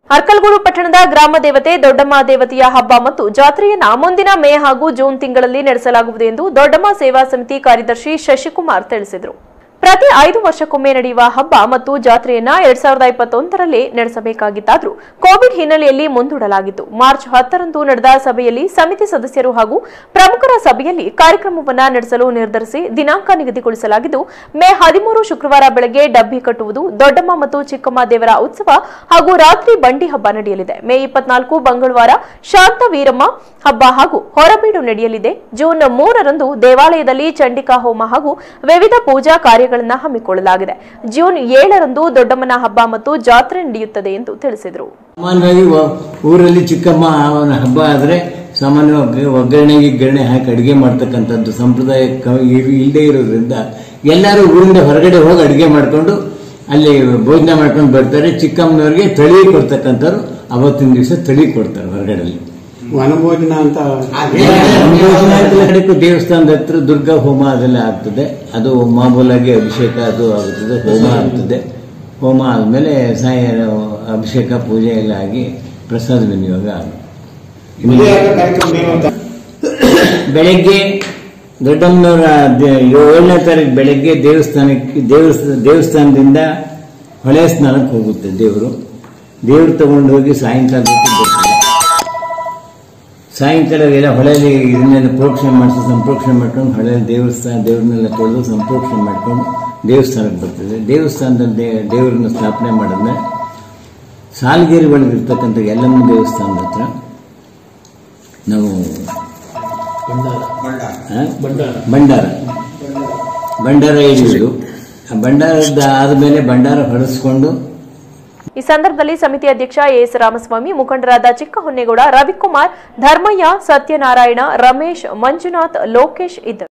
ಅರ್ಕಲ್ಗೂಡು ಪಟ್ಟಣದ ಗ್ರಾಮ ದೇವತೆ ದೊಡ್ಡಮ್ಮ ದೇವತೆಯ ಹಬ್ಬ ಮತ್ತು ಜಾತ್ರೆಯನ್ನ ಮುಂದಿನ ಮೇ ಹಾಗೂ ಜೂನ್ ತಿಂಗಳಲ್ಲಿ ನಡೆಸಲಾಗುವುದು ಎಂದು ದೊಡ್ಡಮ್ಮ ಸೇವಾ ಸಮಿತಿ ಕಾರ್ಯದರ್ಶಿ ಶಶಿಕುಮಾರ್ ತಿಳಿಸಿದರು ಪ್ರತಿ ಐದು ವರ್ಷಕ್ಕೊಮ್ಮೆ ನಡೆಯುವ ಹಬ್ಬ ಮತ್ತು ಜಾತ್ರೆಯನ್ನ ಎರಡ್ ಸಾವಿರದ ಇಪ್ಪತ್ತೊಂದರಲ್ಲಿ ನಡೆಸಬೇಕಾಗಿತ್ತಾದರೂ ಕೋವಿಡ್ ಹಿನ್ನೆಲೆಯಲ್ಲಿ ಮುಂದೂಡಲಾಗಿತ್ತು ಮಾರ್ಚ್ ಹತ್ತರಂದು ನಡೆದ ಸಭೆಯಲ್ಲಿ ಸಮಿತಿ ಸದಸ್ಯರು ಹಾಗೂ ಪ್ರಮುಖರ ಸಭೆಯಲ್ಲಿ ಕಾರ್ಯಕ್ರಮವನ್ನ ನಡೆಸಲು ನಿರ್ಧರಿಸಿ ದಿನಾಂಕ ನಿಗದಿಗೊಳಿಸಲಾಗಿದ್ದು ಮೇ ಹದಿಮೂರು ಶುಕ್ರವಾರ ಬೆಳಗ್ಗೆ ಡಬ್ಬಿ ಕಟ್ಟುವುದು ದೊಡ್ಡಮ್ಮ ಮತ್ತು ಚಿಕ್ಕಮ್ಮ ದೇವರ ಉತ್ಸವ ಹಾಗೂ ರಾತ್ರಿ ಬಂಡಿ ಹಬ್ಬ ನಡೆಯಲಿದೆ ಮೇ ಇಪ್ಪತ್ನಾಲ್ಕು ಮಂಗಳವಾರ ಶಾಂತ ವೀರಮ್ಮ ಹಬ್ಬ ಹಾಗೂ ಹೊರಬೀಡು ನಡೆಯಲಿದೆ ಜೂನ್ ಮೂರರಂದು ದೇವಾಲಯದಲ್ಲಿ ಚಂಡಿಕಾ ಹೋಮ ಹಾಗೂ ವಿವಿಧ ಪೂಜಾ ಕಾರ್ಯಗಳನ್ನು ಹಮ್ಮಿಕೊಳ್ಳಲಾಗಿದೆ ಜೂನ್ ಏಳರಂದು ದೊಡ್ಡಮ್ಮನ ಹಬ್ಬ ಮತ್ತು ಜಾತ್ರೆ ನಡೆಯುತ್ತದೆ ಎಂದು ತಿಳಿಸಿದರು ಸಾಮಾನ್ಯವಾಗಿ ಒ- ಊರಲ್ಲಿ ಚಿಕ್ಕಮ್ಮ ಅವನ ಹಬ್ಬ ಆದ್ರೆ ಸಾಮಾನ್ಯವಾಗಿ ಒಗ್ಗರಣೆ ಗಿಗ್ಗರಣೆ ಹಾಕಿ ಅಡಿಗೆ ಮಾಡ್ತಕ್ಕಂಥದ್ದು ಸಂಪ್ರದಾಯ ಕ- ಇಲ್- ಇಲ್ದೇ ಇರೋದ್ರಿಂದ ಎಲ್ಲರೂ ಊರಿಂದ ಹೊರಗಡೆ ಹೋಗಿ ಅಡಿಗೆ ಮಾಡ್ಕೊಂಡು ಅಲ್ಲಿ ಭೋಜನ ಮಾಡ್ಕೊಂಡು ಬರ್ತಾರೆ ಚಿಕ್ಕಮ್ಮನವ್ರಿಗೆ ತಳಿ ಕೊಡ್ತಕ್ಕಂಥವ್ರು ಅವತ್ತಿನ ದಿವಸ ತಳಿ ಕೊಡ್ತಾರೆ ಹೊರಗಡೆ ವನಭೋಜನ ಅಂತ ಕಡೆಗೂ ದೇವಸ್ಥಾನದ ಹತ್ರ ದುರ್ಗಾ ಹೋಮ ಅದೆಲ್ಲ ಆಗ್ತದೆ ಅದು ಮಾಮೂಲಾಗಿ ಅಭಿಷೇಕ ಅದು ಆಗುತ್ತದೆ ಹೋಮ ಆಗ್ತದೆ ಹೋಮ ಆದ್ಮೇಲೆ ಸಾಯ ಅಭಿಷೇಕ ಪೂಜೆ ಎಲ್ಲ ಆಗಿ ಪ್ರಸಾದ ವಿನಿಯೋಗ ಆಗುತ್ತೆ. ಬೆಳಗ್ಗೆ ದೊಡ್ಡಮ್ಮನವರ ದೇ- ಏಳನೇ ತಾರೀಕು ಬೆಳಗ್ಗೆ ದೇವಸ್ಥಾನಕ್ಕೆ ದೇವಸ್ಥ ದೇವಸ್ಥಾನದಿಂದ ಹೊಳೆ ಸ್ನಾನಕ್ಕೆ ಹೋಗುತ್ತೆ ದೇವರು ದೇವ್ರು ತಗೊಂಡು ಹೋಗಿ ಸಾಯಂಕಾಲ ಹೊತ್ತಿಗೆ ಬರ್ತಾರೆ ಸಾಯಂಕಾಲ ಎಲ್ಲ ಹೊಳೆಯಲ್ಲಿ ಇದನ್ನೆಲ್ಲ ಪ್ರೋಕ್ಷಣೆ ಮಾಡಿಸಿ ಸಂಪ್ರೋಕ್ಷಣೆ ಮಾಡ್ಕೊಂಡು ಹೊಳೆಯಲ್ಲಿ ದೇವಸ್ಥಾನ ದೇವ್ರನ್ನೆಲ್ಲ ತೊಳೆದು ಸಂಪ್ರೋಕ್ಷಣೆ ಮಾಡ್ಕೊಂಡು ದೇವಸ್ಥಾನಕ್ಕೆ ಬರ್ತದೆ ದೇವಸ್ಥಾನದಲ್ಲಿ ದೇ- ದೇವರನ್ನ ಸ್ಥಾಪನೆ ಮಾಡಿದ್ಮೇಲೆ ಸಾಲಗೇರಿ ಒಳಗೆ ಇರ್ತಕ್ಕಂಥ ಯಲ್ಲಮ್ಮ ದೇವಸ್ಥಾನದ ಹತ್ರ ನಾವು ಆ? ಭಂಡಾರ ಭಂಡಾರ ಇಡುವುದು ಆ ಭಂಡಾರದ ಆದಮೇಲೆ ಭಂಡಾರ ಹೊಡೆಸ್ಕೊಂಡು ಈ ಸಂದರ್ಭದಲ್ಲಿ ಸಮಿತಿ ಅಧ್ಯಕ್ಷ ಎಸ್ ರಾಮಸ್ವಾಮಿ ಮುಖಂಡರಾದ ಚಿಕ್ಕ ಹೊನ್ನೇಗೌಡ ರವಿಕುಮಾರ್ ಧರ್ಮಯ್ಯ ಸತ್ಯನಾರಾಯಣ ರಮೇಶ್ ಮಂಜುನಾಥ್ ಲೋಕೇಶ್ ಇದ್ದರು